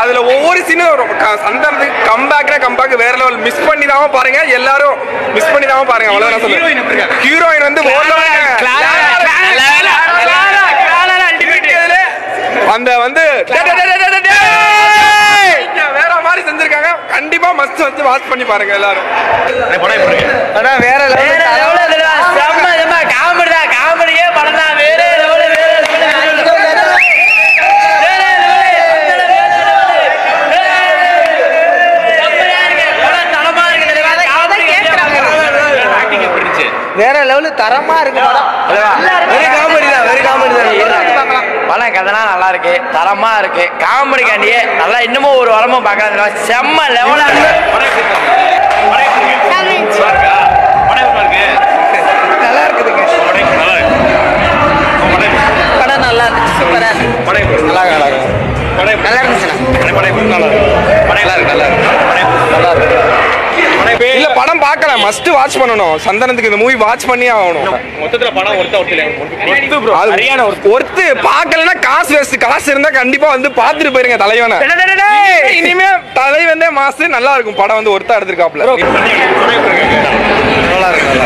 அதுல ஒவ்வொரு சீனும் சந்தானத்துக்கு கம்பேக்னா கம்பேக் வேற லெவல் மிஸ் பண்ணி தான் பாருங்க எல்லாரும் மிஸ் பண்ணி தான் பாருங்க அவ்வளவுதான் நான் சொல்லுவேன் ஹீரோயின் வந்து ஓட அந்த வந்து டேய், டேய், டேய், டேய், டேய்! வேற மாதிரி செஞ்சிருக்காங்க கண்டிப்பா மஸ்ட் வந்து வாட்ச் பண்ணி பாருங்க எல்லாரும் அதான் வேற வேற லெவல் லெவல்ல செம்ம செம்ம காமெடி தான் காமெடியே படம் தான் வேற லெவல் வேற வேற லெவல் தரமா இருக்கு படம் வெரி காமெடி தான் வெரி காமெடி தான் படம் கதைலாம் நல்லா இருக்கு தரமா இருக்கு காமெடி காண்டியே நல்லா இன்னமும் ஒரு வரமும் பார்க்கலாம் செம்ம லெவலா நல்லா இருக்குதுங்க படம் நல்லா இருக்கு சூப்பரா இருக்கு நல்லா இருக்கு நல்லா இருந்துச்சுண்ணா இல்ல படம் பார்க்கல மஸ்ட் வாட்ச் பண்ணணும் சந்தனத்துக்கு இந்த மூவி வாட்ச் பண்ணி ஆகணும் மொத்தத்துல படம் ஒருத்தா ஒருத்தர் அது சரியான ஒருத்து பார்க்கலன்னா காசு வேஸ்ட் காசு இருந்தா கண்டிப்பா வந்து பார்த்துட்டு போயிருங்க தலைவனை இனிமே தலைவனே மாசு நல்லா இருக்கும் படம் வந்து ஒருத்தா எடுத்திருக்காப்ல நல்லா இருக்கு நல்லா